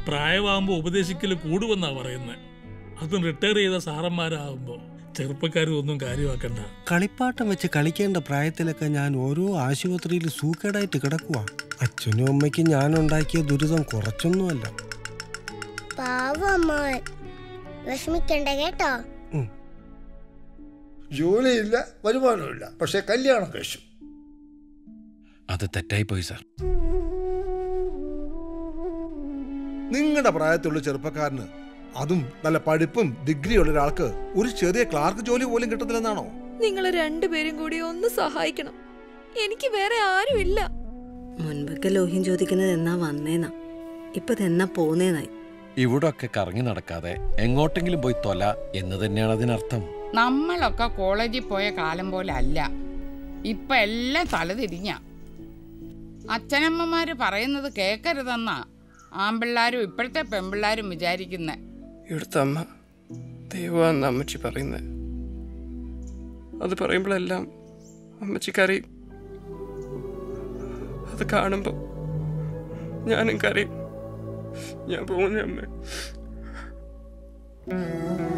പ്രായമാകുമ്പോൾ ഉപദേശിക്കൽ കൂടുമെന്നാ പറയുന്നത് അതും റിട്ടയർ ചെയ്ത സാറന്മാരാകുമ്പോൾ ചെറുപ്പക്കാരും കാര്യമാക്കണ്ട കളിപ്പാട്ടം വെച്ച് കളിക്കേണ്ട പ്രായത്തിലൊക്കെ ഞാൻ ഓരോ ആശുപത്രിയിൽ സൂക്കേടായിട്ട് കിടക്കുക അച്ഛനും അമ്മയ്ക്കും ഞാൻ ഉണ്ടാക്കിയ ദുരിതം കുറച്ചൊന്നുമല്ല പാവം അമ്മാവൻ വിഷമിക്കണ്ട കേട്ടോ ജോലിയില്ല വരുമാനമില്ല പക്ഷെ കല്യാണം കഴിച്ചു അത് തെറ്റായി പോയി സാർ നിങ്ങളുടെ പ്രായത്തിലുള്ള ചെറുപ്പക്കാരന് അതും നല്ല പഠിപ്പും ഡിഗ്രിയുള്ള ഒരാൾക്ക് ഒരു ചെറിയ ക്ലാർക്ക് ജോലി പോലും കിട്ടത്തില്ലെന്നാണോ നിങ്ങൾ രണ്ടുപേരും കൂടി ഒന്ന് സഹായിക്കണം എനിക്ക് വേറെ ആരുമില്ല മുൻപൊക്കെ ലോഹ്യം ചോദിക്കുന്നത് എന്നാ വന്നേന്നാ ഇപ്പൊ ഇതെന്നാ പോന്നേന്നായി ഇവിടൊക്കെ കറങ്ങി നടക്കാതെ എങ്ങോട്ടെങ്കിലും പോയി തൊല എന്ന് തന്നെയാണ് അതിനർത്ഥം നമ്മളൊക്കെ കോളേജിൽ പോയ കാലം പോലെ അല്ല ഇപ്പൊ എല്ലാം തലതിരിഞ്ഞ അച്ഛനമ്മമാര് പറയുന്നത് കേക്കരുതെന്നാ ആമ്പിള്ളാരും ഇപ്പോഴത്തെ പെമ്പിള്ളാരും വിചാരിക്കുന്നെ ഇവിടുത്തെ അമ്മ ദൈവമാണെന്ന് അമ്മച്ചി പറയുന്നത് അത് പറയുമ്പോഴെല്ലാം അമ്മച്ചി കരയും അത് കാണുമ്പോൾ ഞാനും കരയും ഞാൻ പോകുന്ന അമ്മ